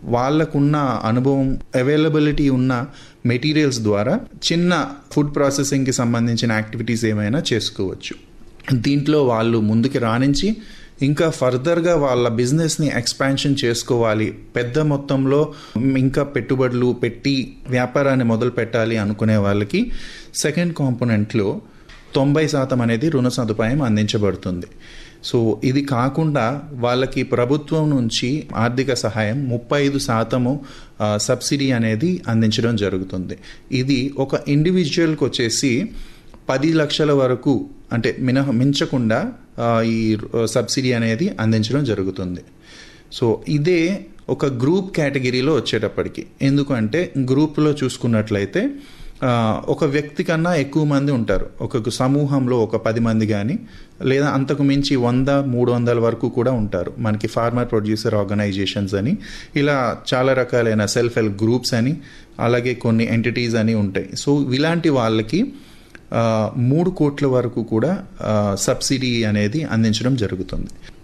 వాళ్ళకున్న అనుభవం అవైలబిలిటీ ఉన్న మెటీరియల్స్ ద్వారా చిన్న ఫుడ్ ప్రాసెసింగ్కి సంబంధించిన యాక్టివిటీస్ ఏమైనా చేసుకోవచ్చు దీంట్లో వాళ్ళు ముందుకి రాణించి ఇంకా ఫర్దర్గా వాళ్ళ బిజినెస్ని ఎక్స్పాన్షన్ చేసుకోవాలి పెద్ద మొత్తంలో ఇంకా పెట్టుబడులు పెట్టి వ్యాపారాన్ని మొదలు పెట్టాలి అనుకునే వాళ్ళకి సెకండ్ కాంపోనెంట్లో తొంభై శాతం అనేది రుణ సదుపాయం అందించబడుతుంది సో ఇది కాకుండా వాళ్ళకి ప్రభుత్వం నుంచి ఆర్థిక సహాయం ముప్పై ఐదు శాతము సబ్సిడీ అనేది అందించడం జరుగుతుంది ఇది ఒక ఇండివిజువల్కి వచ్చేసి పది లక్షల వరకు అంటే మినహ మించకుండా ఈ సబ్సిడీ అనేది అందించడం జరుగుతుంది సో ఇదే ఒక గ్రూప్ కేటగిరీలో వచ్చేటప్పటికి ఎందుకంటే గ్రూప్లో చూసుకున్నట్లయితే ఒక వ్యక్తి కన్నా ఎక్కువ మంది ఉంటారు ఒక సమూహంలో ఒక పది మంది కానీ లేదా అంతకు మించి వంద మూడు వందల వరకు కూడా ఉంటారు మనకి ఫార్మర్ ప్రొడ్యూసర్ ఆర్గనైజేషన్స్ అని ఇలా చాలా రకాలైన సెల్ఫ్ హెల్ప్ గ్రూప్స్ అని అలాగే కొన్ని ఎంటిటీస్ అని ఉంటాయి సో ఇలాంటి వాళ్ళకి మూడు కోట్ల వరకు కూడా సబ్సిడీ అనేది అందించడం జరుగుతుంది